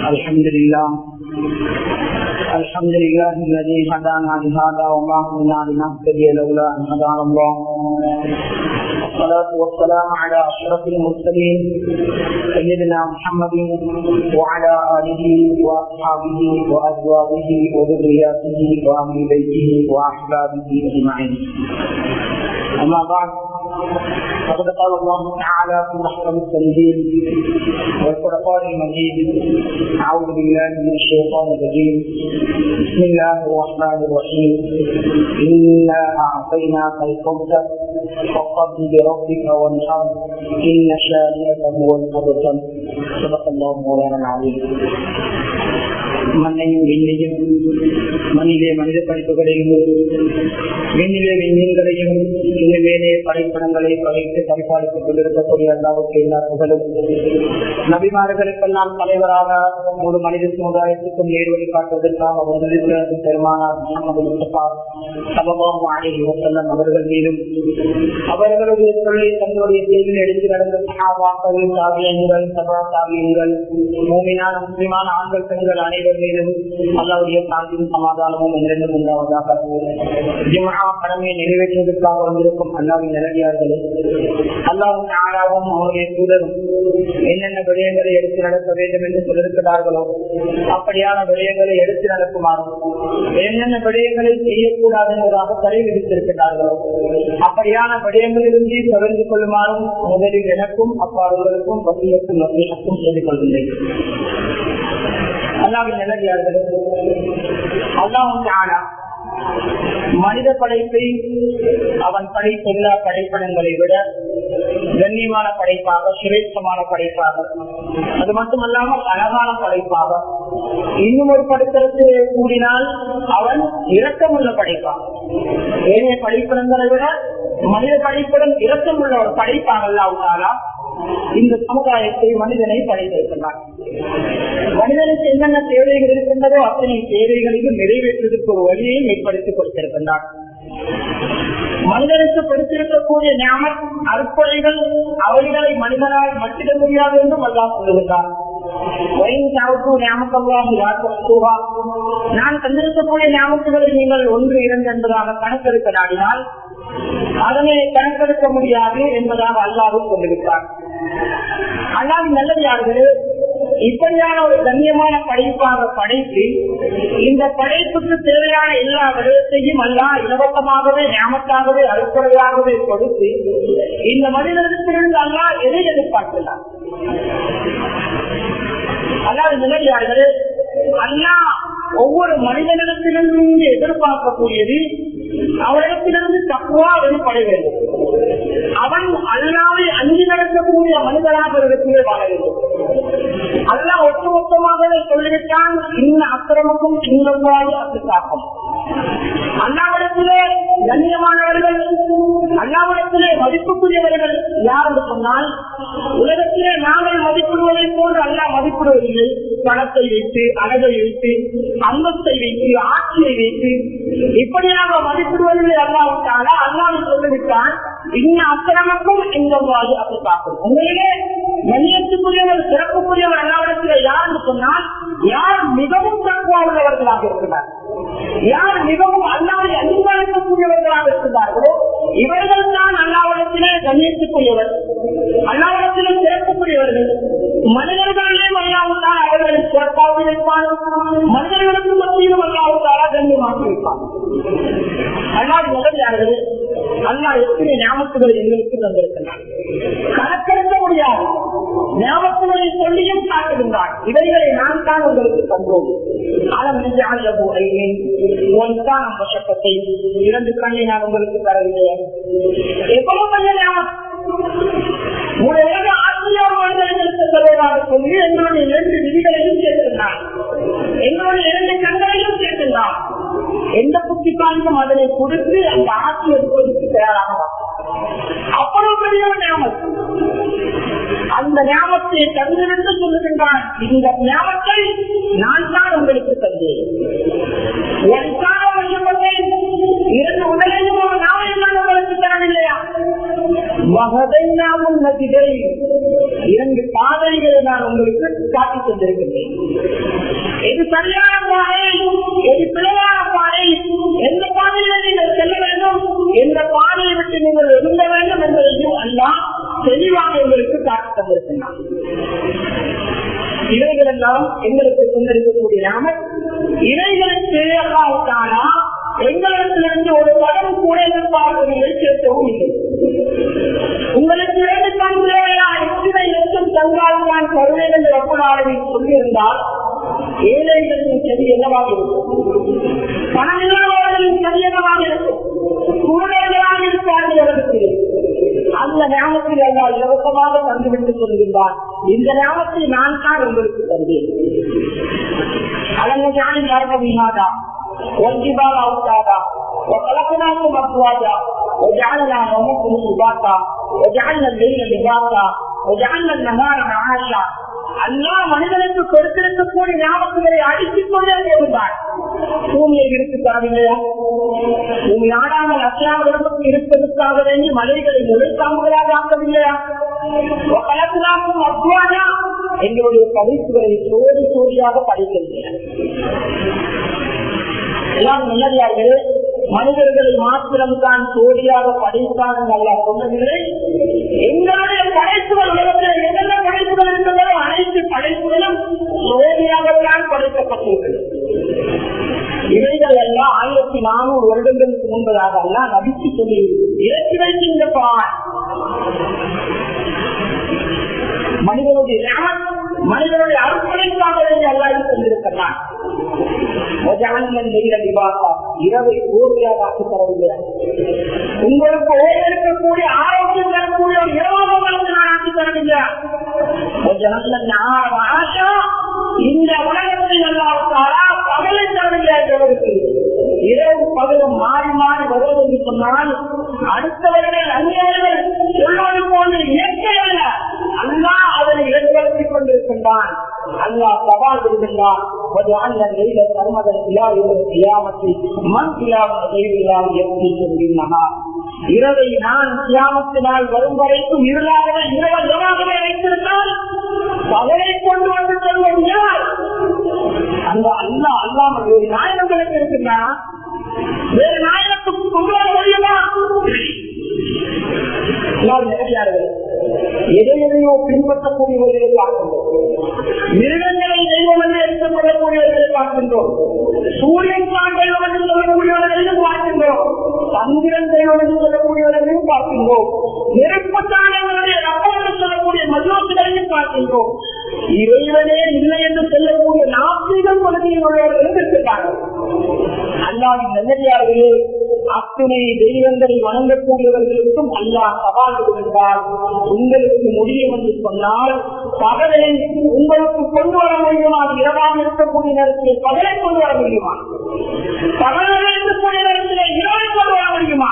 الحمد لله الحمد لله الذي هدانا لهذا وما كنا لنهتدي لولا ان هدانا الله والصلاة والسلام على أشرف المرسلين سيدنا محمد وعلى آله وأصحابه وأزواجه وذرياته وأهل بيته وأحبابه أجمعين أما بعد فقد قال الله تعالى في محكم التنزيل والقرآن المجيد أعوذ بالله من الشيطان الرجيم بسم الله الرحمن الرحيم إنا أعطيناك الكوثر فصل بربك وانحر إن شانئك هو الأبتر صدق الله مولانا العظيم மண்ணையும் விண்ணையும் மண்ணிலே மனித படைப்புகளையும் விண்ணிலே விண்மீன்களையும் இந்த மேலே படைப்படங்களை படைத்து பரிபாலித்துக் கொண்டிருக்கக்கூடிய அல்லாவுக்கு எல்லா புகழும் நபிமார்களுக்கெல்லாம் தலைவராக ஒரு மனித சமுதாயத்துக்கும் நேர்வழி காட்டுவதற்காக வந்திருக்கிறது பெருமானார் முகமது முஸ்தபா சமமாக ஆணையை செல்லம் அவர்கள் மீதும் அவர்களுடைய தொழிலை தங்களுடைய செய்தியில் எடுத்து நடந்த சகாபாக்கள் சாவியங்கள் சபா சாவியங்கள் மூமினான முஸ்லிமான ஆண்கள் பெண்கள் அனைவர் மீதும் அல்லாவுடைய சாந்தியும் சமாதானமும் என்றென்றும் உண்டாவதாக ஜிம்மா கடமையை நிறைவேற்றுவதற்காக வந்திருக்கும் அல்லாவின் நிலவியார்களே அல்லாவும் ஆளாவும் அவருடைய தூதரும் என்னென்ன விடயங்களை எடுத்து நடக்க வேண்டும் என்று சொல்லிருக்கிறார்களோ அப்படியான விடயங்களை எடுத்து நடக்குமாறும் என்னென்ன விடயங்களை செய்யக்கூடாது என்பதாக தடை விதித்திருக்கிறார்களோ அப்படியான விடயங்களிலிருந்து தவிர்த்து கொள்ளுமாறும் முதலில் எனக்கும் அப்பாடுகளுக்கும் வசியக்கும் வசியக்கும் செய்து கொள்கின்றேன் அல்லாவின் நிலவியார்கள் அல்லாவும் ஆனா மனித படைப்பை அவன் படைத்த எல்லா படைப்படங்களை விட கண்ணியமான படைப்பாக சிரேஷ்டமான படைப்பாக அது மட்டுமல்லாமல் அழகான படைப்பாக இன்னும் ஒரு படைத்தரத்திலே கூடினால் அவன் இரக்கமுள்ள படைப்பாக ஏனைய படைப்படங்களை விட மனித படைப்படம் இரக்கமுள்ள ஒரு படைப்பாக அல்லாவுனாலா இந்த சமுதாயத்தை மனிதனை படைத்திருக்கிறார் மனிதனுக்கு என்னென்ன தேவைகள் இருக்கின்றதோ அத்தனை தேவைகளையும் நிறைவேற்றுவதற்கு ஒரு வழியை ஏற்படுத்திக் கொடுத்திருக்கின்றார் மனிதனுக்கு கொடுத்திருக்கக்கூடிய ஞாபகம் அற்புறைகள் அவைகளை மனிதனால் மட்டிட முடியாது என்றும் அல்லா சொல்லுகின்றார் நான் தந்திருக்கக்கூடிய ஞாபகங்களை நீங்கள் ஒன்று இரண்டு என்பதாக கணக்கெடுக்க நாடினால் அதனை கணக்கெடுக்க முடியாது என்பதாக அல்லாவும் சொல்லிவிட்டார் அல்லாவின் நல்லதார்கள் இப்படியான ஒரு கண்ணியமான படைப்பாக படைத்து இந்த படைப்புக்கு தேவையான எல்லா விடயத்தையும் அல்லா இலவசமாகவே ஞாபகமாகவே அறுக்குறையாகவே கொடுத்து இந்த மனிதனிடத்திலிருந்து அல்லா எதை எதிர்பார்க்கிறார் அல்லாது நிலையார்கள் அல்லா ஒவ்வொரு மனிதனிடத்திலிருந்து எதிர்பார்க்கக்கூடியது அவரிடத்திலிருந்து தப்புவா வெளிப்பட வேண்டும் அவன் அல்லாவை அஞ்சு நடக்கக்கூடிய மனிதனாக இடத்திலே வாழ வேண்டும் அல்லா ஒட்டுமொத்தமாகவே சொல்லிவிட்டான் இன்ன அக்கிரமக்கும் இன்னொரு அசுத்தாக்கம் அல்லாவிடத்திலே கண்ணியமானவர்கள் அல்லாவிடத்திலே மதிப்புக்குரியவர்கள் யார் என்று சொன்னால் உலகத்திலே நாங்கள் மதிப்பிடுவதை போன்று அல்லா மதிப்பிடுவதில்லை பணத்தை வைத்து அழகை வைத்து அந்தத்தை வைத்து ஆட்சியை வைத்து இப்படியாக மதிப்பிடுவதில்லை அல்லாவிட்டால அல்லாவை சொல்லிவிட்டான் இன்ன அக்கிரமக்கும் இந்த அப்படி பார்க்கும் உண்மையிலே கண்ணியத்துக்குரியவர் சிறப்புக்குரியவர் அல்லாவிடத்தில் யார் என்று சொன்னால் யார் மிகவும் தக்குவா உள்ளவர்களாக இருக்கிறார் யார் மிகவும் அல்லாவை அங்கீகரிக்கக்கூடியவர்களாக இருக்கிறார்களோ இவர்கள் தான் அல்லாவிடத்திலே கண்ணியத்துக்குரியவர் அல்லாவிடத்திலே சிறப்புக்குரியவர்கள் மனிதர்களிலே அல்லாவுத்தான் அவர்களை சிறப்பாக வைப்பார் மனிதர்களுக்கு மத்தியிலும் அல்லாவுத்தாரா கண்ணியமாக வைப்பார் அல்லாது முதலியார்கள் அல்லா எத்தனை ஞாபகத்துகள் எங்களுக்கு தந்திருக்கிறார் கணக்கெடுக்க முடியாது ஞாபகத்துகளை சொல்லியும் காட்டுகின்றார் இவைகளை நான் தான் உங்களுக்கு தந்தோம் காலம் சட்டத்தை இரண்டு கண்ணை நான் உங்களுக்கு தரவில்லை எவ்வளவு பெரிய ஞாபகம் உங்களுடைய ஆசிரியர் மனிதர்களுக்கு தருவதாக சொல்லி எங்களுடைய இரண்டு விதிகளையும் சேர்க்கின்றார் எங்களுடைய இரண்டு கண்களையும் சேர்க்கின்றார் எந்த புத்திக்கானும் அதனை கொடுத்து அந்த ஆட்சி எடுப்பதற்கு தயாராக அவ்வளவு பெரிய ஞாபகம் அந்த ஞாபகத்தை தந்திருந்து சொல்லுகின்றான் இந்த ஞாபகத்தை நான் தான் உங்களுக்கு தந்தேன் இரண்டு உடலையும் ஒரு நாளையும் நான் உங்களுக்கு தரவில்லையா மகதைனாமும் நதிகள் இரண்டு பாதைகளை நான் உங்களுக்கு காட்டித் தந்திருக்கின்றேன் எது சரியான பாதை எது பிழையான பாதை எந்த பாதையில நீங்கள் செல்ல வேண்டும் எந்த பாதையை விட்டு நீங்கள் எழுந்த வேண்டும் என்பதையும் எல்லாம் தெளிவாக உங்களுக்கு காட்டி தந்திருக்கின்றான் இவைகள் எல்லாம் எங்களுக்கு கொண்டிருக்கக்கூடிய நாம இவைகளுக்கு அல்லாவுக்கானா எங்களிடத்திலிருந்து ஒரு படம் கூட எதிர்பார்க்கவில்லை சேர்க்கவும் இல்லை உங்களுக்கு இரண்டு தந்தையா எத்தனை லட்சம் தந்தால் நான் தருவேன் என்று ரப்பனாளவில் சொல்லியிருந்தால் ஏழைகளின் சரி என்னவாக இருக்கும் பணமில்லாதவர்களின் சரி என்னவாக இருக்கும் குழந்தைகளாக இருப்பார்கள் அவருக்கு அந்த ஞாபகத்தில் எல்லாம் இலவசமாக தந்துவிட்டு சொல்கின்றார் இந்த ஞாபகத்தை நான் தான் உங்களுக்கு தருவேன் அதன் ஞானி யாருமாதா والجبال أوتادا وخلقناكم أزواجا وجعلنا نومكم سباتا وجعلنا الليل لباسا وجعلنا النهار معاشا அல்லா மனிதனுக்கு கொடுத்திருக்கக்கூடிய ஞாபகங்களை அடித்துக் கொண்டே போகிறார் பூமியை விரித்து தரவில்லையா பூமி ஆடாமல் அசையாமல் இருப்பதற்காக வேண்டி மலைகளை முளைக்காமலாக ஆக்கவில்லையா கலத்திலாக்கும் அத்வானா எங்களுடைய படைப்புகளை சோடி சோடியாக படைக்கின்றன எல்லாம் நல்லதார்கள் மனிதர்களை மாத்திரம் தான் சோடியாக படைத்தான் நல்லா சொன்னதில்லை எங்களுடைய படைப்புகள் உலகத்தில் என்னென்ன படைப்புகள் இருந்ததோ அனைத்து படைப்புகளும் சோடியாகத்தான் படைக்கப்பட்டிருக்கிறது இவைகள் எல்லாம் ஆயிரத்தி நானூறு வருடங்களுக்கு முன்பதாக எல்லாம் நபித்து சொல்லி இறக்கி வைக்கின்றப்பான் மனிதனுடைய மனிதனுடைய அர்ப்பணிக்காக எல்லாரும் கொண்டிருக்கிறான் இரவை கோர்வையாக ஆக்கி தரவில்லை உங்களுக்கு ஓய்வெடுக்கக்கூடிய ஆரோக்கியம் தரக்கூடிய ஒரு இரவாக உங்களுக்கு நான் ஆக்கி தரவில்லை இந்த உலகத்தை எல்லாத்தாரா பகலை தரவில்லை எங்களுக்கு இரவு பகலும் மாறி மாறி வருவது என்று சொன்னால் அடுத்தவர்கள் அந்நியர்கள் சொல்வது போன்று இயற்கை அல்ல அல்லா அதனை ஏற்படுத்திக் கொண்டிருக்கின்றான் அல்லா சவால் விடுகின்றான் இரவை நான் கியாமத்தினால் வரும் வரைக்கும் இருளாகவே இரவாகவே வைத்திருந்தால் பகலை கொண்டு வந்து சொல்வது யார் அந்த அல்லா அல்லாமல் ஒரு நாயகங்களுக்கு இருக்குன்னா வேறு நாயகத்துக்கு கொண்டு வர முடியுமா எதை எதையோ பின்பற்றக்கூடியவர்களை பார்க்கின்றோம் மிருகங்களை தெய்வம் என்று எடுத்துக்கொள்ளக்கூடியவர்களை பார்க்கின்றோம் சூரியன் தான் தெய்வம் என்று சொல்லக்கூடியவர்களையும் பார்க்கின்றோம் சந்திரன் தெய்வம் என்று சொல்லக்கூடியவர்களையும் பார்க்கின்றோம் நெருப்பு தானங்களுடைய ரப்பம் என்று சொல்லக்கூடிய மஜோசுகளையும் பார்க்கின்றோம் இறைவனே இல்லை என்று சொல்லக்கூடிய நாத்திகம் கொள்கையில் உள்ளவர்களும் இருக்கிறார்கள் அல்லாவின் நல்லடியார்களே அத்துணை தெய்வங்களை வணங்கக்கூடியவர்களுக்கும் அல்லாஹ் சவால் விடுகின்றார் உங்களுக்கு முடியும் என்று சொன்னால் பகலை உங்களுக்கு கொண்டு வர முடியுமா இரவாக இருக்கக்கூடிய நேரத்தில் பகலை கொண்டு வர முடியுமா பகலில் இருக்கக்கூடிய நேரத்தில் இரவை கொண்டு வர முடியுமா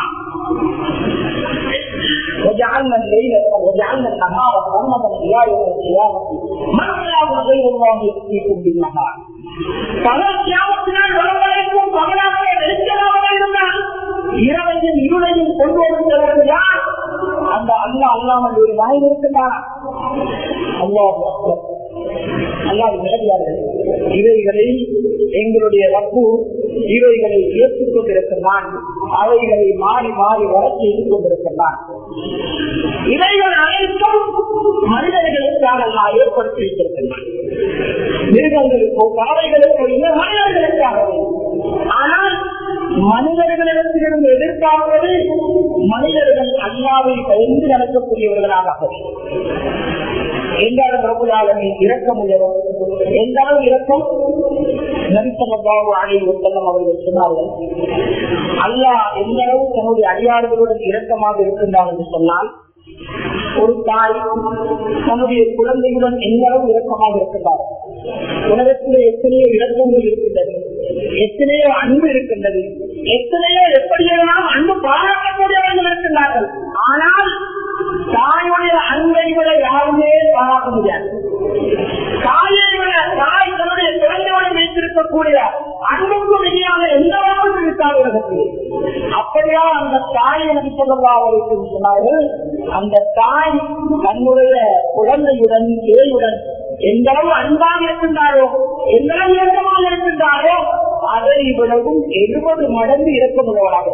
وجعلنا الليل وجعلنا النهار سرمدا الى يوم القيامه ما اله غير الله ياتيكم بالنهار பகல் தியாகத்தினால் வருவதற்கும் பகலாக வெளிச்சமாக இருந்தால் இரவையும் இருளையும் கொண்டு வருகிறவர் யார் அந்த அல்லா அல்லாமல் ஒரு நாய் இருக்கின்றார் அல்லா அல்லாது நேரடியார்கள் இவைகளை எங்களுடைய வப்பு இவைகளை ஏற்றுக் கொண்டிருக்கின்றான் அவைகளை மாறி மாறி வர செய்து கொண்டிருக்கின்றான் இவைகள் அனைத்தும் மனிதர்களுக்காக நான் ஏற்படுத்தி வைத்திருக்கின்றான் மிருகங்களுக்கோ பறவைகளுக்கோ இல்லை மனிதர்களுக்காகவே ஆனால் மனிதர்களிடத்திலிருந்து எதிர்பார்ப்பது மனிதர்கள் அல்லாவை பயந்து நடக்கக்கூடியவர்களாக எந்த அளவு பிரபுலாளனை இறக்கம் உள்ளவர் எந்த அளவு இறக்கம் நரிசனபாபு அணை ஒத்தனம் அவர்கள் சொன்னார்கள் அல்லாஹ் எந்த அளவு தன்னுடைய அடியாறுகளுடன் இறக்கமாக இருக்கின்றார் என்று சொன்னால் ஒரு தாய் தன்னுடைய குழந்தையுடன் எந்த அளவு இறக்கமாக இருக்கின்றார் உலகத்திலே எத்தனையோ இறக்கங்கள் இருக்கின்றது எத்தனையோ அன்பு இருக்கின்றது எத்தனையோ எப்படியெல்லாம் அன்பு பாராட்டக்கூடியவர்கள் இருக்கின்றார்கள் ஆனால் தாயுடைய அன்பை விட யாருமே பாராட்ட முடியாது தாயை விட தாய் தன்னுடைய குழந்தையோடு வைத்திருக்கக்கூடிய அன்புக்கு வெளியாக எந்த அளவுக்கு இருக்காது உலகத்தில் அப்படி உண்மையா அந்த தாய் எனக்கு சொல்லவாக சொன்னார்கள் அந்த தாய் தன்னுடைய குழந்தையுடன் பேயுடன் எந்த அளவு அன்பாக இருக்கின்றாரோ எந்த அளவு இறக்கமாக இருக்கின்றாரோ அதை விடவும் எழுபது மடங்கு இறக்கமுள்ளவராக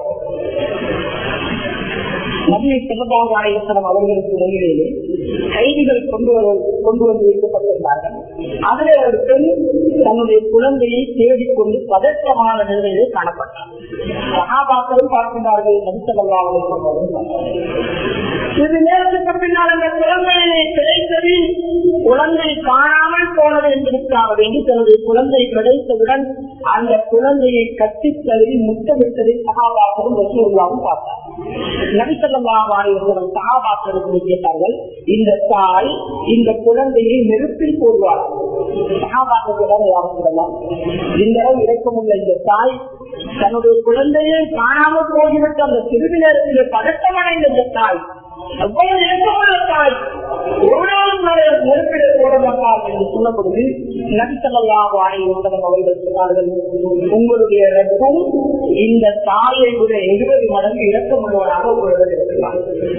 நபியை சிவபாபு ஆலயத்தனம் அவர்களுக்கு இடையிலே கைதிகள் கொண்டு வர கொண்டு வந்து வைக்கப்பட்டிருந்தார்கள் அதிலே ஒரு பெண் தன்னுடைய குழந்தையை தேடிக்கொண்டு பதற்றமான நிலையிலே காணப்பட்டார் சகாபாக்களும் பார்க்கின்றார்கள் நபிசல்லாவதை சிறிது நேரத்துக்கு பின்னால் அந்த குழந்தையை கிடைத்தது குழந்தை காணாமல் போனது என்பதற்காக வேண்டி தன்னுடைய குழந்தை கிடைத்தவுடன் அந்த குழந்தையை கட்டித் தழுவி முத்தமிட்டதை சகாபாக்களும் ரசூல்லாவும் பார்த்தார் நபிசல்லாவாரியம் சகாபாக்களுக்கு கேட்டார்கள் இந்த தாய் இந்த குழந்தையை நெருப்பில் போடுவார் சகாபாக்களிடம் யாரும் சொல்லலாம் இந்த அளவு இறக்கமுள்ள இந்த தாய் தன்னுடைய குழந்தையை காணாமல் போய்விட்டு அந்த சிறிது நேரத்திலே பதட்டமடைந்த இந்த தாய் அவ்வளவு இறக்கமுள்ள தாய் ஒரு நாளும் நெருப்பிலே போட மாட்டார் என்று சொல்லப்படுது நபிசல்லாஹ் ஆணையம் அவர்கள் சொன்னார்கள் உங்களுடைய ரத்தம் இந்த தாயை விட எழுபது மடங்கு இறக்கமுள்ளவராக உங்களிடம் இருக்கலாம்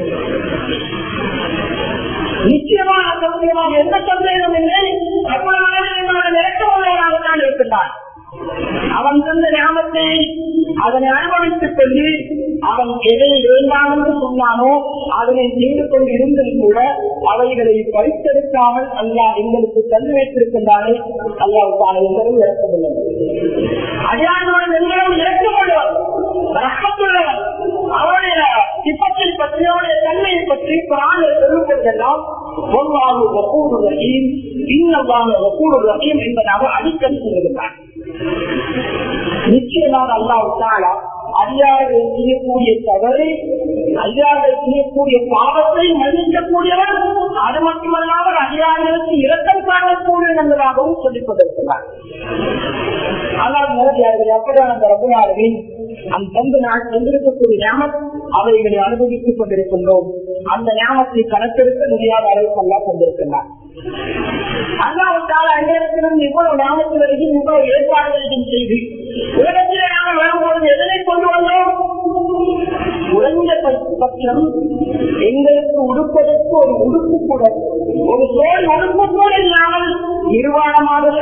நிச்சயமாக சத்தியமாக எந்த சந்தேகம் இல்லை அவ்வளவு இறக்கமுள்ளவராகத்தான் இருக்கின்றான் அவன் தந்த ஞாபகத்தை அதனை அனுபவித்துக் கொண்டு அவன் எதை வேண்டாம் என்று சொன்னானோ அதனை செய்து கொண்டு இருந்தும் கூட அவைகளை பறித்தெடுக்காமல் அல்லா எங்களுக்கு தந்து வைத்திருக்கின்றானே அல்லாவுக்கான எங்களும் இறக்கமுள்ளது அஜானோட எங்களும் இறக்கமுள்ளவன் ரத்தத்துள்ளவன் அவனுடைய சிப்பத்தை பற்றி அவனுடைய தன்மையை பற்றி பிராண சொல்லுவதெல்லாம் பொருளாக வக்கூடு ரஹீம் இன்னவாக வக்கூடு ரஹீம் என்பதாக அடிக்கடி சொல்லுகிறான் நிச்சயமாக அல்லாவுக்காலா அதிகாரிகள் செய்யக்கூடிய தவறை அதிகாரிகள் செய்யக்கூடிய பாவத்தை மன்னிக்கக்கூடியவர் அது மட்டுமல்லாமல் அதிகாரிகளுக்கு இரக்கம் காணக்கூடிய என்பதாகவும் சொல்லிக் கொண்டிருக்கிறார் ஆனால் மோதியார்கள் அப்படியான அந்த ரகுநாதரின் அந்த பந்து நாள் தந்திருக்கக்கூடிய ஞாபகம் அவைகளை அனுபவித்துக் கொண்டிருக்கின்றோம் அந்த ஞாபகத்தை கணக்கெடுக்க முடியாத அளவுக்கு அல்லா தந்திருக்கிறார் அல்லாவுக்கால அந்நேரத்திலும் இவ்வளவு ஞாபகத்திலும் இவ்வளவு ஏற்பாடுகளையும் செய்து உலகத்திலே நாங்கள் வரும்போது எதனை கொண்டு வந்தோம் குறைந்த பட்சம் எங்களுக்கு உடுப்பதற்கு ஒரு உடுப்பு கூட ஒரு சோழ் உடுப்பு கூட இல்லாமல் நிர்வாணமாக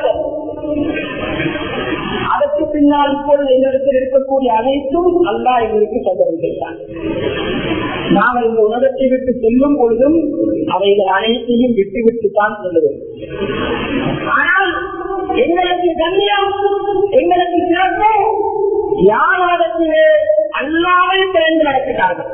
அதற்கு பின்னால் இப்பொழுது எங்களிடத்தில் இருக்கக்கூடிய அனைத்தும் அல்லா எங்களுக்கு தந்திருக்கிறார் நாங்கள் இந்த உலகத்தை விட்டு செல்லும் பொழுதும் அவைகள் அனைத்தையும் விட்டு விட்டு தான் செல்லுவோம் ஆனால் எங்களுக்கு கண்ணியம் எங்களுக்கு சிறப்பு யார் உலகத்திலே அல்லாமல் பிறந்து நடக்கிறார்கள்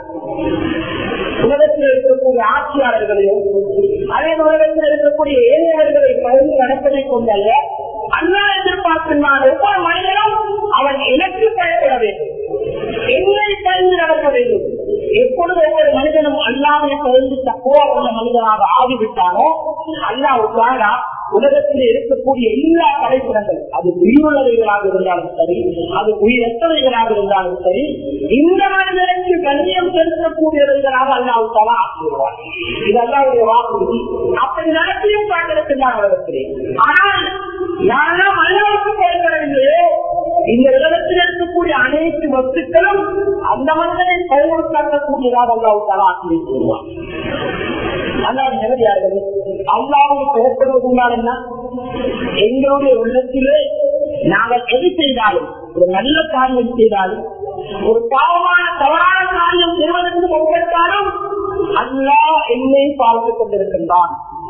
உலகத்தில் இருக்கக்கூடிய ஆட்சியாளர்களையும் அதே உலகத்தில் இருக்கக்கூடிய ஏழையர்களை பகிர்ந்து நடப்பதை கொண்டல்ல அண்ணா எதிர்பார்க்கின்றான் ஒவ்வொரு மனிதனும் அவன் எனக்கு பயப்பட வேண்டும் என்னை பகிர்ந்து நடக்க வேண்டும் எப்பொழுது ஒவ்வொரு மனிதனும் அல்லாமல் பகிர்ந்து தக்குவா உள்ள மனிதனாக ஆகிவிட்டானோ அல்லாவுக்காக உலகத்தில் இருக்கக்கூடிய எல்லா படைப்பிடங்கள் அது உயிருள்ளவைகளாக இருந்தாலும் சரி அது உயிரற்றவைகளாக இருந்தாலும் சரி இந்த மனிதனுக்கு கண்ணியம் செலுத்தக்கூடியவர்களாக அல்லாவுக்காக ஆக்கிவிடுவார் இது அல்லாவுடைய வாக்குறுதி அப்படி நடத்தியும் பார்த்திருக்கின்றார் உலகத்திலே ஆனால் யாரெல்லாம் அல்லாவுக்கு பயன்படவில்லையோ இந்த உலகத்தில் இருக்கக்கூடிய அனைத்து வஸ்துக்களும் அந்த மனிதனை பயன்படுத்தக்கூடியதாக அல்லாவுக்காக ஆக்கி வைத்துள்ளார் அல்லாவின் நிலையார்கள் அல்லாவை பெயர்ப்படுவதுனால் என்ன எங்களுடைய உள்ளத்திலே நாங்கள் எது செய்தாலும் ஒரு நல்ல காரியம் செய்தாலும் ஒரு பாவமான தவறான காரியம் செய்வதற்கு முன்பெடுத்தாலும் அல்லா என்னை பார்த்துக் கொண்டிருக்கின்றான்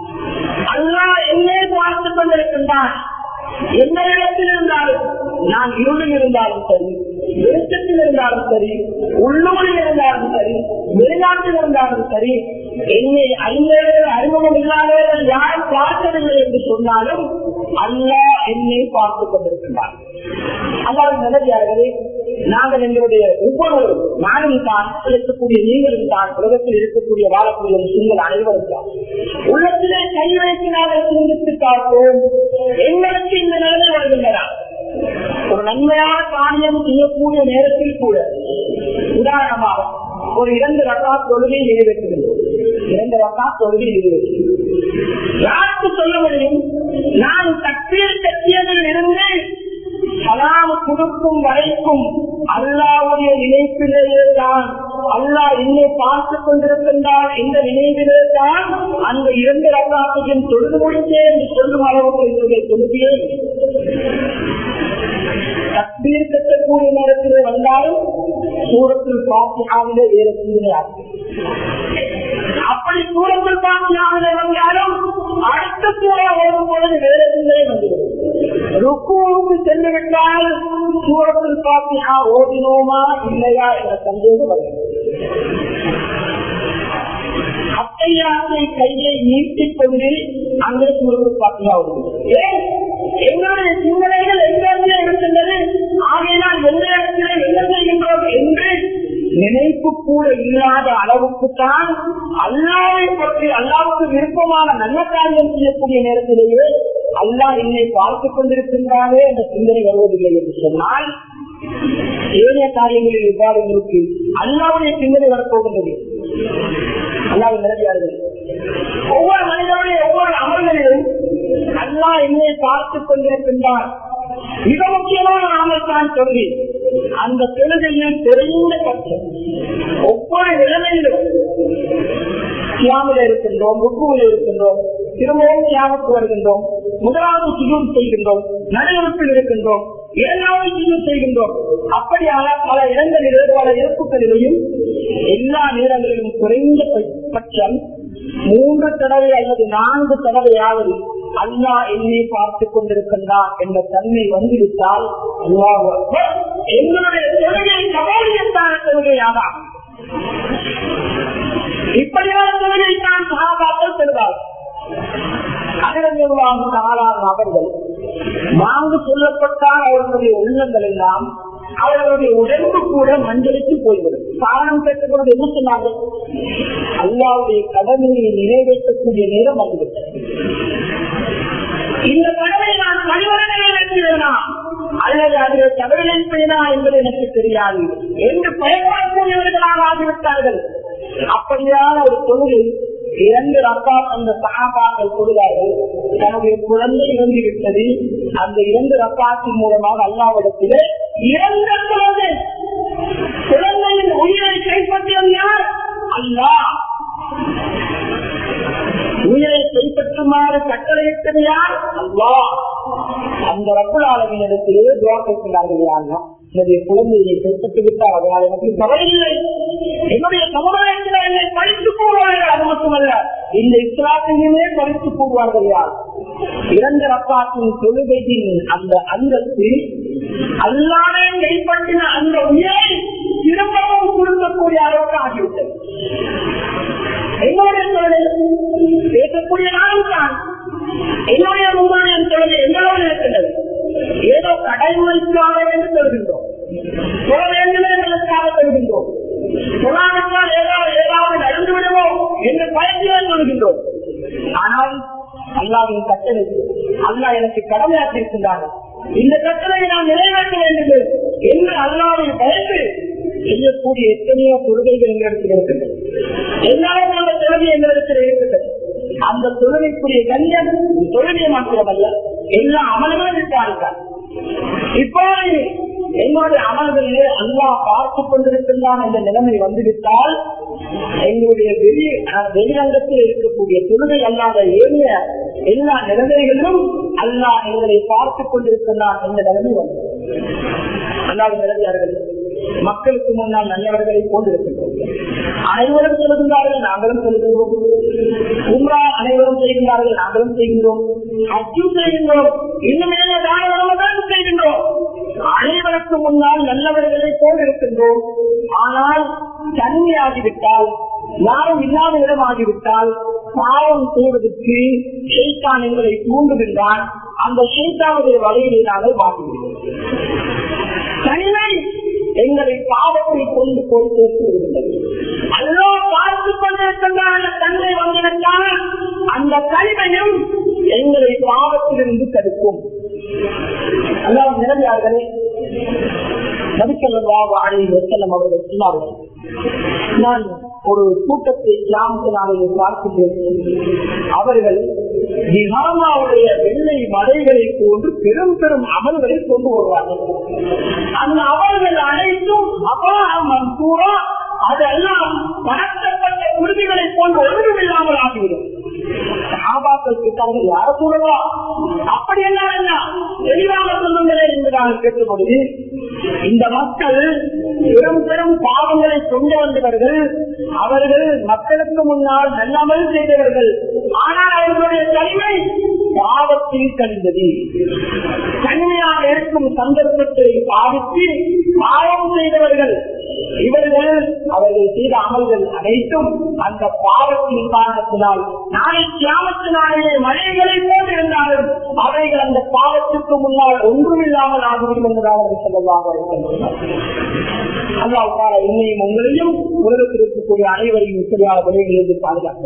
அல்லா என்னை பார்த்துக் கொண்டிருக்கின்றான் எந்த இடத்தில் இருந்தாலும் நான் இருளில் இருந்தாலும் சரி வெளிச்சத்தில் இருந்தாலும் சரி உள்ளூரில் இருந்தாலும் சரி வெளிநாட்டில் இருந்தாலும் சரி என்னை அறிஞர்கள் அறிமுகம் இல்லாதவர்கள் யாரும் பார்த்ததில்லை என்று சொன்னாலும் அல்லா என்னை பார்த்துக் கொண்டிருக்கின்றார் அல்லாத நிலையார்களே நாங்கள் எங்களுடைய ஒவ்வொரு நானும் தான் இருக்கக்கூடிய நீங்களும் தான் உலகத்தில் இருக்கக்கூடிய வாழக்கூடிய முஸ்லிம்கள் அனைவரும் தான் உள்ளத்திலே கை வைத்து நாங்கள் சிந்தித்து பார்ப்போம் எங்களுக்கு இந்த நிலைமை வருகின்றன ஒரு நன்மையான காரியம் செய்யக்கூடிய நேரத்தில் கூட உதாரணமாக ஒரு இரண்டு ரக்கா தொழுகை நிறைவேற்றுகிறோம் இரண்டு ரக்கா தொழுகை நிறைவேற்றுகிறோம் யாருக்கு சொல்ல முடியும் நான் தப்பீர் கட்டியதில் இருந்து சலாம் கொடுக்கும் வரைக்கும் அல்லாவுடைய நினைப்பிலேயே தான் அல்லா என்னை பார்த்துக் கொண்டிருக்கின்றான் என்ற நினைவிலே தான் அந்த இரண்டு ரக்காத்தையும் தொழுது முடித்தே என்று சொல்லும் அளவுக்கு என்னுடைய தொழுகையே தக்பீர் கட்டக்கூடிய நேரத்திலே வந்தாலும் சூரத்தில் பாத்தியாவிலே வேற சிந்தனையாகும் அப்படி சூரத்தில் பாத்தியாவிலே வந்தாலும் அடுத்த சூழா வரும் பொழுது வேற சிந்தனை வந்துவிடும் ருக்குவுக்கு சென்று விட்டால் சூரத்தில் பாத்தியா ஓடினோமா இல்லையா என்ற சந்தேகம் வருகிறது அத்தையாத்தை கையை நீட்டிக் கொண்டு அங்கே சூரத்தில் பாத்தியா வருகிறது எங்களுடைய சிந்தனைகள் எங்கே இருக்கின்றது ஆகையினால் எந்த இடத்திலே என்ன செய்கின்றோம் என்று நினைப்பு கூட இல்லாத அளவுக்கு தான் அல்லாவை பற்றி அல்லாவுக்கு விருப்பமான நல்ல காரியம் செய்யக்கூடிய நேரத்திலேயே அல்லா என்னை பார்த்துக் கொண்டிருக்கின்றாரே என்ற சிந்தனை வருவதில்லை என்று சொன்னால் ஏனைய காரியங்களில் விவாதங்களுக்கு அல்லாவுடைய சிந்தனை வரப்போகின்றது அல்லாவின் நிலையார்கள் ஒவ்வொரு மனிதனுடைய ஒவ்வொரு அமல்களிலும் அல்லா என்னை பார்த்துக் கொண்டிருக்கின்றார் மிக முக்கியமான அமல் தான் தொழுகை அந்த தொழுகையில் தெரிந்த பட்சம் ஒவ்வொரு நிலைமையிலும் கியாமில் இருக்கின்றோம் ருக்குவில் இருக்கின்றோம் திரும்பவும் கியாமுக்கு வருகின்றோம் முதலாவது சுஜூர் செய்கின்றோம் நடுவரப்பில் இருக்கின்றோம் இரண்டாவது சுஜூர் செய்கின்றோம் அப்படியான பல இடங்களிலும் பல இறப்புகளிலேயும் எல்லா நேரங்களிலும் குறைந்த பட்சம் மூன்று தடவை அல்லது நான்கு தடவையாவது அல்லா என்னை பார்த்துக் கொண்டிருக்கின்றான் என்ற தன்மை வந்துவிட்டால் எங்களுடைய தொழுகை கபோலியத்தான தொழுகையாதான் இப்படியான தொழுகை தான் சகாபாக்கள் பெறுவார்கள் அதிரவாக அவர்கள் வாங்கு சொல்லப்பட்டால் அவர்களுடைய உள்ளங்கள் எல்லாம் அவர்களுடைய உடம்பு கூட மஞ்சளித்து போய்விடும் காரணம் கேட்டபொழுது என்ன சொன்னார்கள் அல்லாவுடைய கடமையை நிறைவேற்றக்கூடிய நேரம் வந்துவிட்டது இந்த கடமை நான் பணிவரனை நினைக்கிறேனா அல்லது அதில் தவறிழைப்பேனா என்பது எனக்கு தெரியாது என்று பயப்படக்கூடியவர்களாக ஆகிவிட்டார்கள் அப்படியான ஒரு தொழிலை இரண்டு ரக்கா அந்த சகாபாக்கள் கொடுத்தார்கள் தன்னுடைய குழந்தை இறந்து விட்டது அந்த இரண்டு ரக்காத்தின் மூலமாக அல்லாவிடத்திலே இறந்த குழந்தை குழந்தையின் உயிரை கைப்பற்றியது யார் அல்லா உயிரை கைப்பற்றுமாறு கட்டளையிட்டது யார் அல்லா அந்த ரப்புல் ஆலமினிடத்திலே துவா கேட்கிறார்கள் யாருன்னா என்னுடைய குழந்தையை கைப்பற்றி விட்டால் அதனால் எனக்கு கவலையில்லை என்னுடைய சமுதாயத்தில் என்னை பழித்து போவார்கள் அது மட்டுமல்ல இந்த இஸ்லாத்தையுமே பழித்து போவார்கள் யார் இரண்டு ரப்பாத்தின் தொழுகையின் அந்த அந்தஸ்து அல்லாமே கைப்பற்றின அந்த உயிரை திரும்பவும் கொடுக்கக்கூடிய அளவுக்கு ஆகிவிட்டது என்னுடைய தொழிலை பேசக்கூடிய நானும் தான் என்னுடைய முன்னாள் தொழிலை எங்களோடு இருக்கின்றது ஏதோ கடைமுறைக்காக என்று சொல்கின்றோம் சொல்ல வேண்டுமே என்பதற்காக சொல்கின்றோம் சொல்லாவிட்டால் ஏதாவது ஏதாவது நடந்து விடுவோம் என்று பயத்திலே சொல்கின்றோம் ஆனால் அல்லாவின் கட்டளை அல்லா எனக்கு கடமையாற்றிருக்கின்றார்கள் இந்த கட்டளையை நான் நிறைவேற்ற வேண்டும் என்று அல்லாவை பயந்து செய்யக்கூடிய எத்தனையோ கொள்கைகள் எங்களிடத்தில் இருக்கின்றன எல்லாரும் அந்த தொழுகை எங்களிடத்தில் இருக்கின்றது அந்த தொழுகைக்குரிய கண்ணியம் தொழுகை மாத்திரமல்ல எல்லா அமல்களும் விட்டார்கள் இப்போது எங்களுடைய அமல்களிலே அல்லா பார்த்துக் கொண்டிருக்கின்றான் என்ற நிலைமை வந்துவிட்டால் எங்களுடைய வெளி வெளிரங்கத்தில் இருக்கக்கூடிய தொழுகை அல்லாத ஏனைய எல்லா நிலைமைகளிலும் அல்லா எங்களை பார்த்துக் கொண்டிருக்கின்றான் என்ற நிலைமை வந்து அல்லாத நிலைமையார்கள் மக்களுக்கு முன்னால் நல்லவர்களை போன்றிருக்கின்றோம் அனைவரும் சொல்லுகின்றார்கள் நாங்களும் சொல்லுகின்றோம் உம்ரா அனைவரும் செய்கின்றார்கள் நாங்களும் செய்கின்றோம் அச்சும் செய்கின்றோம் இன்னும் தாராளமாக செய்கின்றோம் அனைவருக்கு முன்னால் நல்லவர்களை போல் இருக்கின்றோம் ஆனால் தனிமையாகிவிட்டால் யாரும் இல்லாத இடமாகிவிட்டால் பாவம் செய்வதற்கு ஷெய்தான் எங்களை தூண்டுகின்றான் அந்த ஷெய்தாவுடைய வலையிலே நாங்கள் வாங்குகிறோம் தனிமை எங்களை பாவத்தை கொண்டு போய் சேர்த்து விடுகின்றது அல்லோ பார்த்து கொண்டிருக்கின்றான தன்மை வந்திருந்தால் அந்த கல்வையும் எங்களை பாவத்திலிருந்து தடுக்கும் அல்லாஹ் நிலையார்களே நபிசல்லாஹு அலைஹி வஸல்லம் அவர்கள் சொன்னார்கள் நான் ஒரு கூட்டத்தை கிராமத்தினாலே பார்க்கின்றேன் அவர்கள் நிகாமாவுடைய வெள்ளை மலைகளை போன்று பெரும் பெரும் அமல்களை கொண்டு வருவார்கள் அந்த அமல்கள் அனைத்தும் அப்பா மன்சூரா அதெல்லாம் பணக்கப்பட்ட உறுதிகளை போன்று ஒன்றும் இல்லாமல் ஆகிவிடும் சாபாக்கள் கேட்டாங்க யார கூடலாம் அப்படி என்ன என்ன தெளிவாக சொல்லுங்களே என்பதாக கேட்டபொழுது இந்த மக்கள் பெரும் பெரும் பாவங்களை கொண்டு வந்தவர்கள் அவர்கள் மக்களுக்கு முன்னால் நல்லாமல் செய்தவர்கள் ஆனால் அவர்களுடைய தனிமை பாவத்தில் கழிந்தது தனிமையாக இருக்கும் சந்தர்ப்பத்தை பாதித்து பாவம் செய்தவர்கள் இவர்கள் அவர்கள் செய்த அமல்கள் அனைத்தும் அந்த பாவத்தின் காரணத்தினால் நாளை கிராமத்து நாளிலே மழைகளை போல் இருந்தாலும் அவைகள் அந்த பாவத்திற்கு முன்னால் ஒன்றுமில்லாமல் ஆகிவிடும் என்பதாக அவர்கள் சொல்லலாம் அல்லாவுக்கான என்னையும் உங்களையும் உலகத்தில் இருக்கக்கூடிய அனைவரையும் சரியான விலைகளிலிருந்து பாதுகாக்க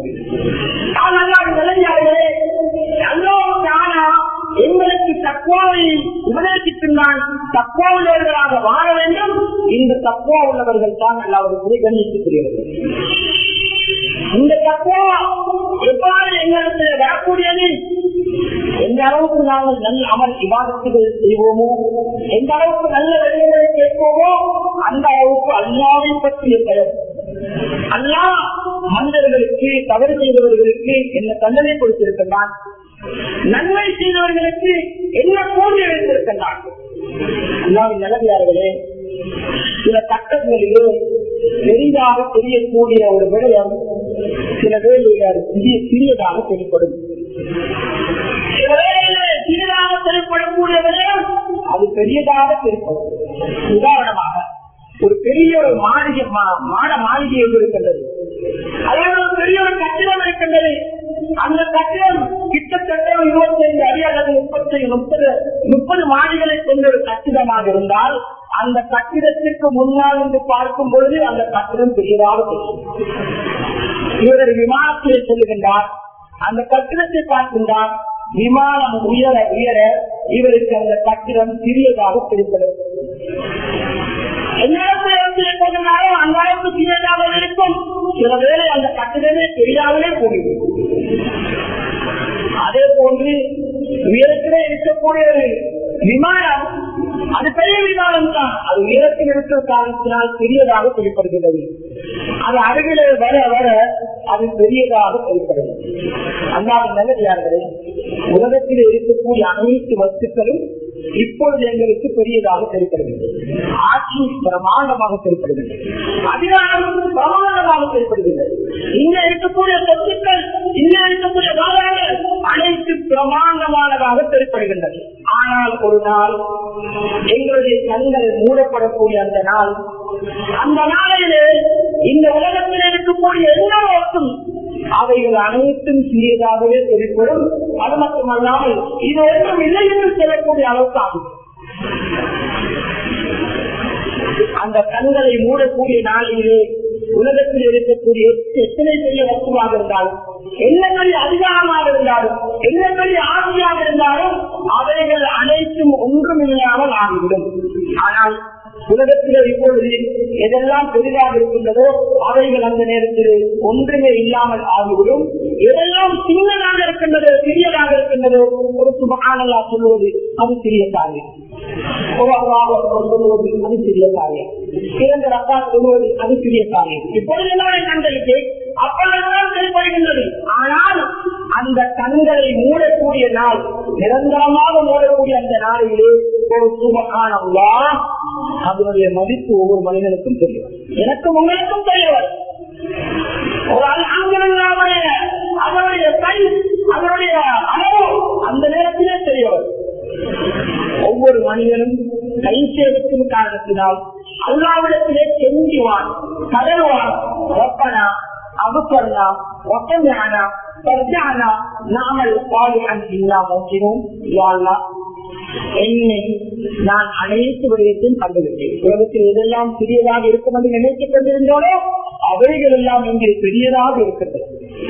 எங்களுக்கு தக்குவாவை உபதேசித்துள்ளான் தக்குவா உள்ளவர்களாக வாழ வேண்டும் இந்த தக்குவா உள்ளவர்கள் தான் அல்லாவது கண்ணியத்துக்குரியவர்கள் இந்த தக்குவா எவ்வாறு எங்களுக்கு வரக்கூடியது எந்த அளவுக்கு நாங்கள் நல்ல அமல் விவாதத்துகள் செய்வோமோ எந்த அளவுக்கு நல்ல வெளிகளை கேட்போமோ அந்த அளவுக்கு அல்லாவை பற்றிய பெயர் அல்லா மனிதர்களுக்கு தவறு செய்தவர்களுக்கு என்ன தண்டனை கொடுத்திருக்கின்றான் நன்மை செய்தவர்களுக்கு என்ன கூலி வைத்திருக்கின்றான் அல்லாவின் நிலவியார்களே சில கட்டங்களிலே பெரிதாக தெரியக்கூடிய ஒரு விடயம் சில வேலையில் சிறிய சிறியதாக தெரியப்படும் சில வேளையிலே சிறியதாக தெரியப்படக்கூடிய விடயம் அது பெரியதாக தெரியப்படும் உதாரணமாக ஒரு பெரிய ஒரு மாளிகை மாட மாளிகை இருக்கின்றது அதே ஒரு பெரிய ஒரு கட்டிடம் இருக்கின்றது அந்த கட்டிடம் கிட்டத்தட்ட இருபத்தி ஐந்து அடி அல்லது முப்பத்தி முப்பது முப்பது மாடிகளை கொண்ட ஒரு கட்டிடமாக இருந்தால் அந்த கட்டிடத்திற்கு முன்னால் என்று பார்க்கும் பொழுது அந்த கட்டிடம் பெரியதாக தெரியும் இவர் விமானத்திலே செல்லுகின்றார் அந்த கட்டிடத்தை பார்க்கின்றார் விமானம் உயர உயர இவருக்கு அந்த கட்டிடம் சிறியதாக தெரியப்படும் எந்நேரத்தில் அந்த அளவுக்கு சிறியதாக இருக்கும் சில வேளை அந்த கட்டிடமே பெரியாகவே போகிறது அதே போன்று உயரத்திலே இருக்கக்கூடிய ஒரு விமானம் அது பெரிய விமானம் தான் அது உயரத்தில் இருக்கிற காரணத்தினால் பெரியதாக வெளிப்படுகிறது அது அருகிலே வர வர அது பெரியதாக வெளிப்படுகிறது அல்லாத நல்லதார்களே உலகத்தில் இருக்கக்கூடிய அனைத்து வஸ்துக்களும் இப்பொழுது எங்களுக்கு பெரியதாக தெரிப்படுகிறது ஆட்சி பிரமாண்டமாக தெரிப்படுகிறது அதிகாரம் பிரமாண்டமாக தெரிப்படுகிறது இங்க இருக்கக்கூடிய சொத்துக்கள் இங்க இருக்கக்கூடிய வாகனங்கள் அனைத்து பிரமாண்டமானதாக தெரிப்படுகின்றன ஆனால் ஒரு நாள் எங்களுடைய கண்கள் மூடப்படக்கூடிய அந்த நாள் அந்த நாளிலே இந்த உலகத்தில் இருக்கக்கூடிய எல்லாருக்கும் அவைகள் அனைத்தும் சிறியதாகவே தெரிப்படும் அது மட்டுமல்லாமல் இது ஒன்றும் இல்லை என்று சொல்லக்கூடிய அளவுக்கு ஆகும் அந்த கண்களை மூடக்கூடிய நாளிலே உலகத்தில் இருக்கக்கூடிய எத்தனை பெரிய வஸ்துவாக இருந்தாலும் என்ன பெரிய அதிகாரமாக இருந்தாலும் என்ன பெரிய ஆட்சியாக இருந்தாலும் அவைகள் அனைத்தும் ஒன்றும் இல்லாமல் ஆகிவிடும் ஆனால் உலகத்தில் இப்பொழுது எதெல்லாம் பெரிதாக இருக்கின்றதோ அவைகள் அந்த நேரத்தில் ஒன்றுமே இல்லாமல் ஆகிவிடும் எதெல்லாம் சின்னதாக இருக்கின்றதோ சிறியதாக இருக்கின்றதோ ஒரு சுபகானல்லா சொல்வது அது சிறிய காரியம் சொல்லுவது அது சிறிய காரியம் இரண்டு ரக்கா சொல்லுவது அது சிறிய காரியம் இப்பொழுது எல்லாமே கண்களுக்கு அப்பொழுதுதான் செயல்படுகின்றது ஆனால் அந்த கண்களை மூடக்கூடிய நாள் நிரந்தரமாக மூடக்கூடிய அந்த நாளிலே ஒரு சுபகானல்லா அதனுடைய மதிப்பு ஒவ்வொரு மனிதனுக்கும் தெரியும் எனக்கும் உங்களுக்கும் தெரியவர் ஒரு அங்கிருந்தாவுடைய அதனுடைய கை அதனுடைய அளவு அந்த நேரத்திலே தெரியவர் ஒவ்வொரு மனிதனும் கை சேவைக்கும் காரணத்தினால் அல்லாவிடத்திலே செஞ்சுவான் கடல்வான் ஒப்பனா அபுக்கர்னா ஒப்பந்தானா பர்ஜானா நாமல் பாலியன் இல்லா மோக்கினோம் யாழ்லா என்னை நான் அனைத்து விடயத்தையும் கண்டுவிட்டேன் உலகத்தில் எதெல்லாம் சிறியதாக இருக்கும் என்று நினைத்துக் கொண்டிருந்தோனோ அவைகள் எல்லாம் இங்கே பெரியதாக இருக்கிறது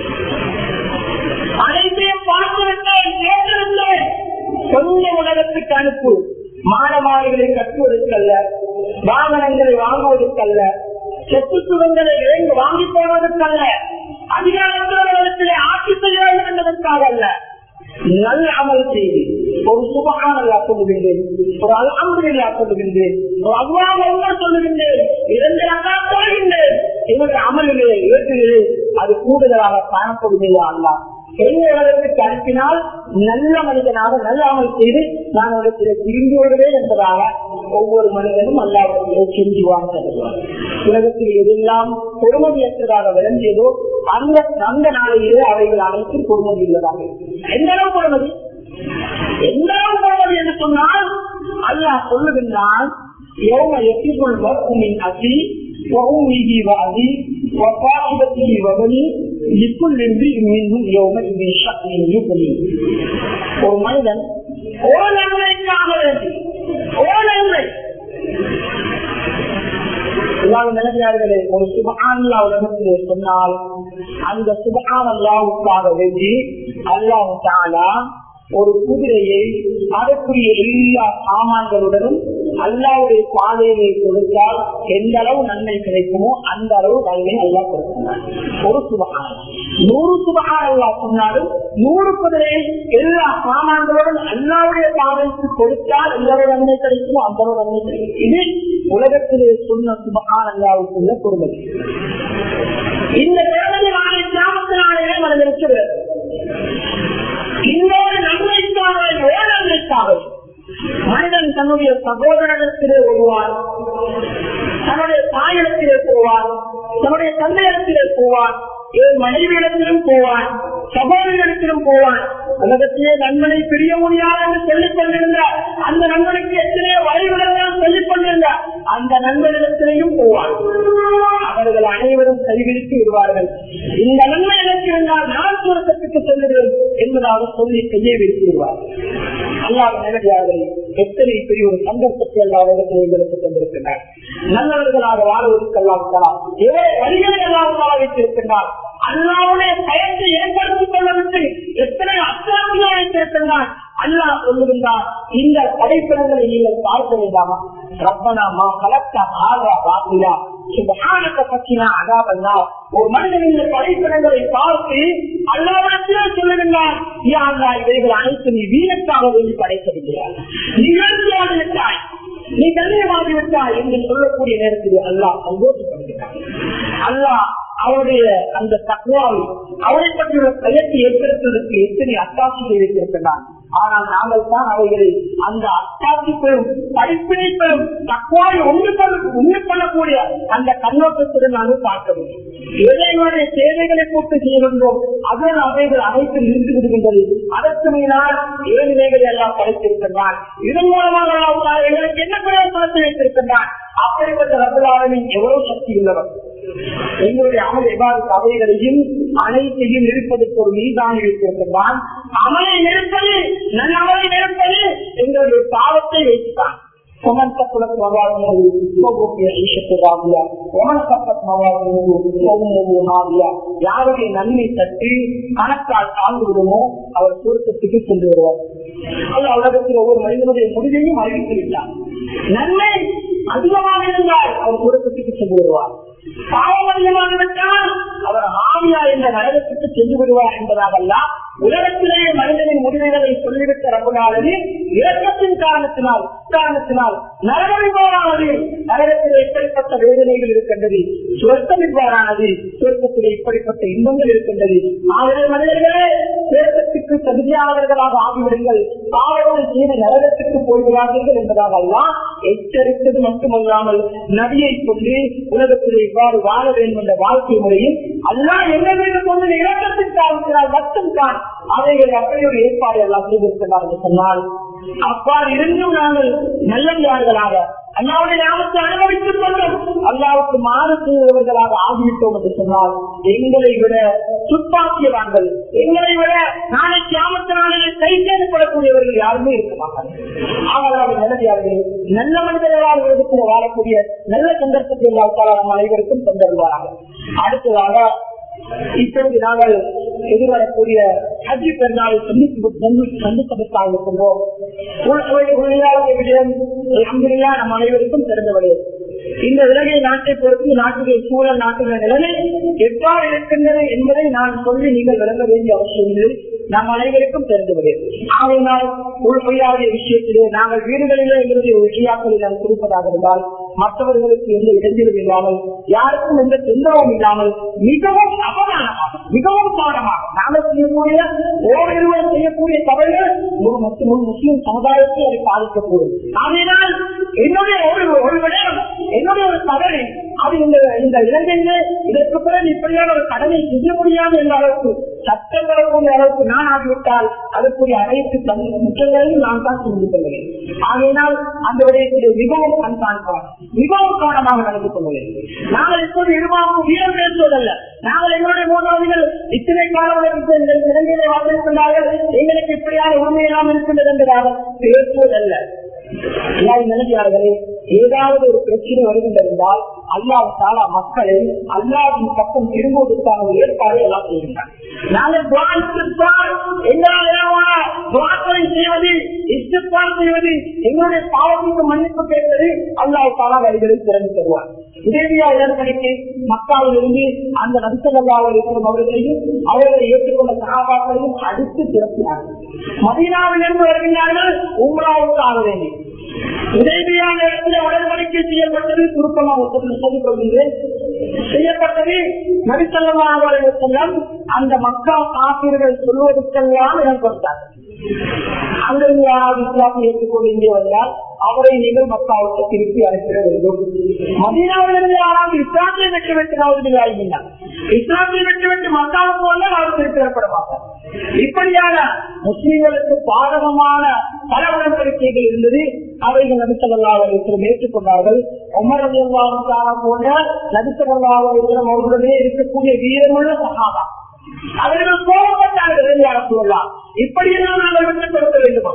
அனைத்தையும் பார்த்துவிட்டேன் கேட்டிருந்தேன் கொஞ்சம் உலகத்துக்கு அனுப்பு மாணமாடுகளை கட்டுவதற்கல்ல வாகனங்களை வாங்குவதற்கல்ல சொத்து சுகங்களை வாங்கி போவதற்கல்ல அதிகாரத்திலே ஆட்சி செய்ய வேண்டும் என்பதற்காக அல்ல நல்ல அமல் செய்து ஒரு சுபகானல்லா சொல்லுகின்றேன் ஒரு அல்ஹம்துலில்லா சொல்லுகின்றேன் ஒரு அல்லாஹ் சொல்லுகின்றேன் இரண்டு அக்கா சொல்லுகின்றேன் இவருடைய அமல்களே ஏற்றுகளே அது கூடுதலாக காணப்படுகிறதா அல்லா எங்களுக்கு அனுப்பினால் நல்ல மனிதனாக நல்ல அமல் செய்து நான் இடத்திலே திரும்பி வருவேன் என்பதாக ஒவ்வொரு மனிதனும் அல்லாவுடைய செஞ்சு வாழ்ந்துள்ளார் உலகத்தில் எதெல்லாம் பொறுமதியற்றதாக விளங்கியதோ அந்த அந்த நாளையிலே அவைகள் அனைத்தும் பொறுமதி உள்ளதாக எந்த அளவு பொறுமதி எந்த அளவு பொறுமதி என்று சொன்னால் அல்லாஹ் சொல்லுகின்றான் يوم يفر المرء من أخيه وأمه وأبيه وصاحبته وبنيه لكل امرئ منهم يومئذ شأن يغني ஒரு மனிதன் ஒரு நன்மைக்காக வேண்டி ஒரு நன்மை எல்லாரும் நினைக்கிறார்களே ஒரு சுபகான்லா உலகத்திலே சொன்னால் அந்த சுபகான் அல்லாவுக்காக வேண்டி அல்லாஹ் தாலா ஒரு குதிரையை அதற்குரிய எல்லா சாமான்களுடனும் அல்லாவுடைய பாதையிலே கொடுத்தால் எந்த அளவு நன்மை கிடைக்குமோ அந்த அளவு நன்மை அல்லா கொடுக்கிறார் ஒரு சுபகான் நூறு சுபகான் அல்லா சொன்னாலும் நூறு குதிரை எல்லா சாமான்களுடன் அல்லாவுடைய பாதைக்கு கொடுத்தால் எந்த அளவு நன்மை கிடைக்குமோ அந்த அளவு நன்மை கிடைக்கும் இது உலகத்திலே சொன்ன சுபகான் அல்லாவுக்குள்ள பொறுமை இந்த தேவதை நாளை கிராமத்தினாலே மனதிருக்கிறது இன்னொரு நன்மைக்காக ஓர் நன்மைக்காக மனிதன் தன்னுடைய சகோதரத்திலே வருவார் தன்னுடைய தாயிடத்திலே போவார் தன்னுடைய தந்தையிடத்திலே போவார் என் மனைவியிடத்திலும் போவான் சகோதரிடத்திலும் போவான் உலகத்திலே நண்பனை பிரிய முடியாது என்று சொல்லிக் கொண்டிருந்தார் அந்த நண்பனுக்கு எத்தனை வழிகளெல்லாம் சொல்லிக் கொண்டிருந்தார் அந்த நண்பனிடத்திலேயும் போவான் அவர்கள் அனைவரும் கைவிரித்து விடுவார்கள் இந்த நன்மை எனக்கு இருந்தால் நான் தூரத்திற்கு செல்லுகிறேன் என்பதாக சொல்லி கையை விரித்து விடுவார் அல்லாத நேரடியாக எத்தனை பெரிய ஒரு சந்தர்ப்பத்தை எல்லா இடத்தில் எங்களுக்கு தந்திருக்கின்றார் நல்லவர்களாக வாழ்வதற்கு எல்லாம் எவ்வளவு வழிகளை எல்லாம் வைத்திருக்கின்றார் அல்லாவுடைய பயத்தை ஏற்படுத்திக் கொள்ளவிட்டு எத்தனை அத்தாட்சியாக வைத்திருக்கின்றார் அல்லாஹ் சொல்லுகின்றார் இந்த படைப்பிடங்களை நீங்கள் பார்க்க வேண்டாமா ரப்பனாமா கலக்க ஆதா பாத்தியா சுபகானத்தை பற்றினா அதாபல்லா ஒரு மனிதன் இந்த படைப்பிடங்களை பார்த்து அல்லாவிடத்திலே சொல்லுகின்றார் யா அல்லா இவைகள் அனைத்து நீ வீரத்தாக வேண்டி படைக்கவில்லையா நிகழ்ச்சியாக விட்டாய் நீ கண்ணியமாகி விட்டாய் என்று சொல்லக்கூடிய நேரத்தில் அல்லாஹ் சந்தோஷப்படுகிறார் அல்லாஹ் அவருடைய அந்த தக்குவாவை அவரை பற்றியுள்ள பயத்தை ஏற்படுத்துவதற்கு எத்தனை அத்தாட்சிகளை வைத்திருக்கிறான் ஆனால் நாங்கள் தான் அவைகளை அந்த அத்தாட்சிப்பெரும் படிப்பினைப்பெரும் தக்குவாவை ஒன்று உண்மை பண்ணக்கூடிய அந்த கண்ணோட்டத்துடன் நாங்கள் பார்க்க வேண்டும் இளைஞருடைய சேவைகளை போட்டு செய்கின்றோம் அதன் அவைகள் அனைத்தும் இருந்து விடுகின்றது அதற்கு மீதால் இளைஞர்கள் எல்லாம் படைத்திருக்கின்றான் இதன் மூலமாக அல்லாஹ் எங்களுக்கு என்ன பிரயோசனத்தை வைத்திருக்கின்றான் அப்படிப்பட்ட ரப்பலாவின் எவ்வளவு சக்தி உள்ளவர் எங்களுடைய அமல் எவ்வாறு அவைகளையும் அனைத்தையும் இருப்பதற்கு ஒரு மீதான வைத்திருக்கின்றான் அமலை நிறுப்பது நல்ல அமலை நிறுப்பது எங்களுடைய பாவத்தை வைத்துத்தான் ومن ثقلت موازينه فهو في عيشة راضية ومن خفت موازينه فأمه هاوية யாருடைய நன்மை தட்டி கணக்கால் தாழ்ந்து விடுமோ அவர் சுருக்கத்துக்கு சென்று வருவார் அல்ல உலகத்தில் ஒவ்வொரு மனிதனுடைய முடிவையும் அறிவித்து விட்டார் நன்மை அதிகமாக இருந்தால் அவர் சுருக்கத்துக்கு சென்று வருவார் பாவம் அதிகமாகிவிட்டால் அவர் ஆவியா என்ற நரகத்துக்கு சென்று விடுவார் என்பதாகல்ல உலகத்திலேயே மனிதனின் முடிவுகளை சொல்லிவிட்ட ரகுனானது இறக்கத்தின் காரணத்தினால் காரணத்தினால் நரகம் இவ்வாறானது நரகத்தில் எப்படிப்பட்ட வேதனைகள் இருக்கின்றது சுவர்க்கம் இவ்வாறானது சுவர்க்கத்தில் இப்படிப்பட்ட இன்பங்கள் இருக்கின்றது ஆகவே மனிதர்களே சுவர்க்கத்துக்கு தகுதியானவர்களாக ஆகிவிடுங்கள் பாவங்கள் செய்து நரகத்துக்கு போய்விடாதீர்கள் என்பதாக எல்லாம் எச்சரித்தது மட்டுமல்லாமல் நதியை கொண்டு உலகத்தில் இவ்வாறு வாழ வேண்டும் என்ற வாழ்க்கை முறையில் அல்லா என்ன வேண்டும் கொண்டு இலக்கத்தின் காரணத்தினால் மட்டும் தான் அவைகள் அப்படி ஒரு ஏற்பாடு எல்லாம் செய்திருக்கிறார் என்று சொன்னால் அவ்வாறு இருந்தும் நாங்கள் நல்லவர்களாக அல்லாவுடைய நாமத்தை அனுபவித்துக் கொள்ளும் அல்லாவுக்கு மாறு செய்தவர்களாக ஆகிவிட்டோம் என்று சொன்னால் எங்களை விட துப்பாக்கியவான்கள் எங்களை விட நாளை கிராமத்தினாலே கை சேர்க்கப்படக்கூடியவர்கள் யாருமே இருக்க மாட்டார்கள் ஆனால் நிலவியார்கள் நல்ல மனிதர்களால் உலகத்தில் வாழக்கூடிய நல்ல சந்தர்ப்பத்தை எல்லாத்தால் நம் அனைவருக்கும் தந்தருவார்கள் அடுத்ததாக இப்பொழுது நாங்கள் எதிர்வரக்கூடிய ஹஜ்ஜி பெருநாளை சந்தித்து சந்திப்பதற்காக இருக்கின்றோம் விடயம் அலமதுல்லா நம் அனைவருக்கும் திறந்தவர்கள் இந்த உலகை நாட்டை பொறுத்து நாட்டுடைய சூழல் நாட்டுடைய நிலைமை எவ்வாறு இருக்கின்றது என்பதை நான் சொல்லி நீங்கள் விளங்க வேண்டிய அவசியம் இல்லை நம் அனைவருக்கும் தெரிந்துவிடு ஆகையினால் உள்பொய்யாவுடைய விஷயத்திலே நாங்கள் வீடுகளிலே எங்களுடைய விஷயாக்களை நாம் கொடுப்பதாக இருந்தால் மற்றவர்களுக்கு எந்த இடைஞ்சலும் இல்லாமல் யாருக்கும் எந்த தொந்தரவும் இல்லாமல் மிகவும் அவமானமாக மிகவும் பாடமாக நாங்கள் செய்யக்கூடிய ஓரிருவர் செய்யக்கூடிய தவறுகள் ஒரு முஸ்லிம் ஒரு முஸ்லிம் சமுதாயத்தை அதை பாதிக்கக்கூடும் ஆகையினால் என்னுடைய ஒரு ஒரு விடயம் என்னுடைய ஒரு தவறு அது இந்த இந்த இலங்கையிலே இதற்கு பிறகு இப்படியான ஒரு கடனை செய்ய முடியாது என்ற அளவுக்கு சட்டம் வரக்கூடிய அளவுக்கு நான் ஆகிவிட்டால் அதற்குரிய அனைத்து முற்றங்களையும் நான் தான் சிந்திக் கொள்கிறேன் ஆகையினால் அந்த விடயத்திலே மிகவும் கண்காணிப்பார் மிகவும் கவனமாக நடந்து கொள்கிறேன் நாங்கள் இப்போது இருமாவும் வீரம் பேசுவதல்ல நாங்கள் எங்களுடைய மூன்றாவதுகள் இத்தனை காலம் இலங்கையிலே வாழ்ந்திருக்கின்றார்கள் எங்களுக்கு இப்படியான உண்மையெல்லாம் இருக்கின்றது என்பதாக பேசுவதல்ல நினைக்கிறார்களே ஏதாவது ஒரு பிரச்சனை வருகின்றிருந்தால் அல்லாவுக்கான மக்களை அல்லாவின் பக்கம் திரும்புவதற்கான ஒரு ஏற்பாடு எல்லாம் செய்கின்றார் நாங்கள் துவாக்களை செய்வது இஷ்டப்பால் செய்வது எங்களுடைய பாவத்துக்கு மன்னிப்பு கேட்பது அல்லாவுக்கான வழிகளை திறந்து தருவார் உதவியா உடன்படிக்கை மக்காவில் இருந்து அந்த நபிசல்லாவில் இருக்கிற அவர்களையும் அவர்களை ஏற்றுக்கொண்ட சகாபாக்களையும் அடுத்து திறப்பினார்கள் மதீனாவில் இருந்து வருகின்றார்கள் உங்களாவுக்கு ஆக வேண்டும் உதவியான இடத்துல உடன்படிக்கை செய்யப்பட்டது சுருக்கமாக சொல்லிக் கொள்கின்றேன் செய்யப்பட்டது நபிசல்லாவை செல்லம் அந்த மக்கா காப்பீர்கள் சொல்வதற்கெல்லாம் இடம் கொடுத்தார் அங்கிருந்து யாராவது இஸ்லாத்தை ஏற்றுக்கொண்டு இங்கே வந்தால் அவரை நீங்கள் மக்காவுக்கு திருப்பி அனுப்பிட வேண்டும் மதீனாவிலிருந்து யாராவது இஸ்லாத்தை வெற்றி வெற்றினாவது ஆகினார் இஸ்லாத்தை வெற்றி வெற்றி மக்காவுக்கு வந்தால் அவர் திருப்பி வரப்பட மாட்டார் இப்படியான முஸ்லிம்களுக்கு பாதகமான பல உடன்படிக்கைகள் இருந்தது அவைகள் நபிசல்லாவர்களும் ஏற்றுக்கொண்டார்கள் உமரவியல்லாவுக்காக போன்ற நபிசல்லாவர்களும் அவர்களுமே இருக்கக்கூடிய வீரமுள்ள சகாதா அவர்கள் கோபப்பட்டார்கள் சொல்லலாம் இப்படியெல்லாம் நாங்கள் விட்டுக் கொடுக்க வேண்டுமா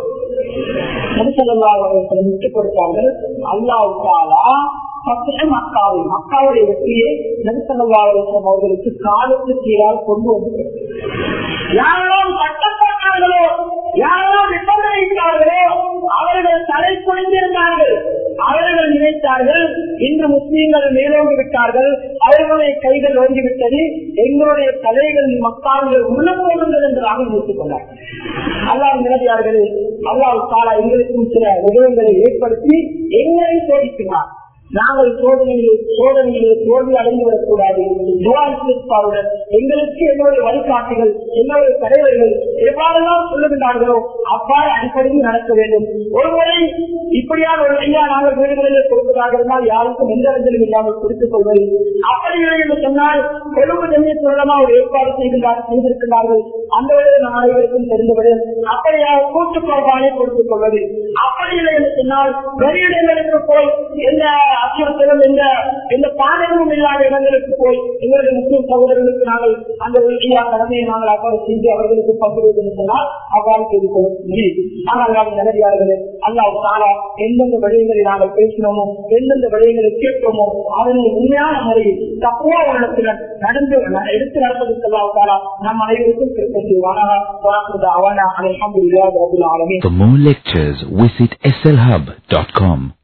நபிசல்லாவர்களும் விட்டுக் கொடுத்தார்கள் அல்லாவுக்காலா மக்காவை மக்காவுடைய வெற்றியை நபிசல்லாவர்களும் அவர்களுக்கு காலத்து கீழால் கொண்டு வந்து யாரெல்லாம் சட்டப்பட்டார்களோ யாரெல்லாம் நிபந்தனைத்தார்களோ அவர்கள் தலை குனிந்திருந்தார்கள் அவர்கள் நினைத்தார்கள் இன்று முஸ்லீம்கள் மேலோங்கி விட்டார்கள் அவர்களுடைய கைகள் ஓங்கிவிட்டது எங்களுடைய தலைகள் மக்கால்கள் உள்ள போடுங்கள் என்றாக நினைத்துக் கொண்டார்கள் அல்லாஹ் நிலவியார்களே அல்லாஹ் காலா எங்களுக்கும் சில விடயங்களை ஏற்படுத்தி எங்களை சோதிக்கிறார் நாங்கள் சோதனையிலே சோதனையிலே தோல்வி அடைந்து விடக்கூடாது துவாரிப்பாருடன் எங்களுக்கு எங்களுடைய வழிகாட்டிகள் எங்களுடைய தலைவர்கள் எவ்வாறெல்லாம் சொல்லுகின்றார்களோ அவ்வாறு அடிப்படையில் நடக்க வேண்டும் ஒருமுறை இப்படியான ஒரு ஐயா நாங்கள் வீடுகளிலே கொடுப்பதாக இருந்தால் யாருக்கும் எந்த இடத்திலும் இல்லாமல் கொடுத்துக் கொள்வது அப்படி இல்லை என்று சொன்னால் கொழும்பு ஜெமிய சொல்லமா ஒரு ஏற்பாடு செய்கின்றார் செய்திருக்கிறார்கள் அந்த வழியில் நாம் அனைவருக்கும் தெரிந்தவிட அப்படியாக கூட்டு குறைபாடை கொடுத்துக் கொள்வது அப்படி இல்லை என்று சொன்னால் வெளியிடங்களுக்கு போய் எந்த அச்சுறுத்தலும் எந்த எந்த பாதகமும் இல்லாத இடங்களுக்கு போய் எங்களுடைய முஸ்லிம் சகோதரர்களுக்கு நாங்கள் அந்த இந்தியா கடமையை நாங்கள் அவ்வாறு செஞ்சு அவர்களுக்கு பங்குவது என்று சொன்னால் அவ்வாறு செய்து கொள்ள முடியும் ஆனால் நாங்கள் நிலவியார்களே அல்லாஹ் தாலா எந்தெந்த வழிகளை நாங்கள் பேசினோமோ எந்தெந்த வழிகளை கேட்போமோ அதனை உண்மையான முறையில் தப்புவா உள்ளத்துடன் நடந்து எடுத்து நடப்பதற்கு அல்லாஹ் தாலா நம் அனைவருக்கும் திருப்ப செய்வானாக அவனா அலமது For more lectures, visit slhub.com.